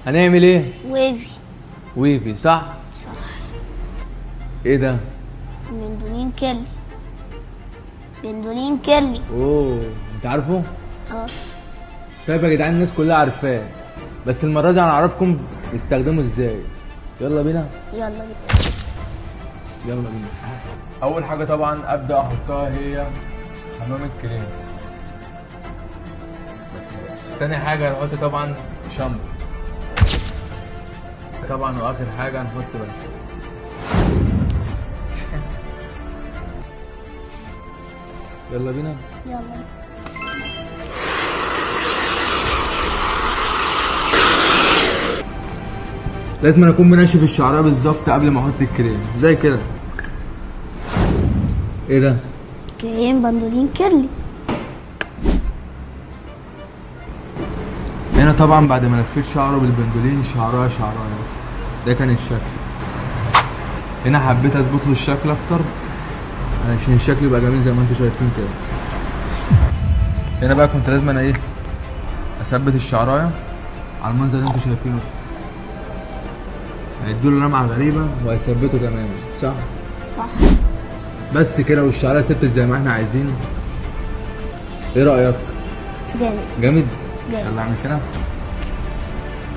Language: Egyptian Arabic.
هنعمل ايه ويفي ويفي صح صح ايه ده بندولين كيرلي بندولين كيرلي اوه انت عارفه اه طيب يا جدعان الناس كلها عارفاه بس المره دي هنعرفكم نستخدمه ازاي يلا بينا يلا بينا يلا بينا اول حاجه طبعا ابدا احطها هي حمام الكريم بس خلاص. تاني حاجه هنحط طبعا شامبو طبعا واخر حاجه هنحط بس يلا بينا يلا بينا لازم اكون منشف الشعريه بالظبط قبل ما احط الكريم زي كده ايه ده كريم بندولين كيرلي هنا طبعا بعد ما لفيت شعره بالبندولين شعرايه شعرايه ده كان الشكل هنا حبيت اظبط له الشكل اكتر عشان الشكل يبقى جميل زي ما انتم شايفين كده هنا بقى كنت لازم انا ايه اثبت الشعرايه على المنظر اللي انتم شايفينه هيدوله لمعه غريبه وهيثبته تماما صح صح بس كده والشعرايه ثبتت زي ما احنا عايزين ايه رايك جامد جامد جامد. يلا اعمل كده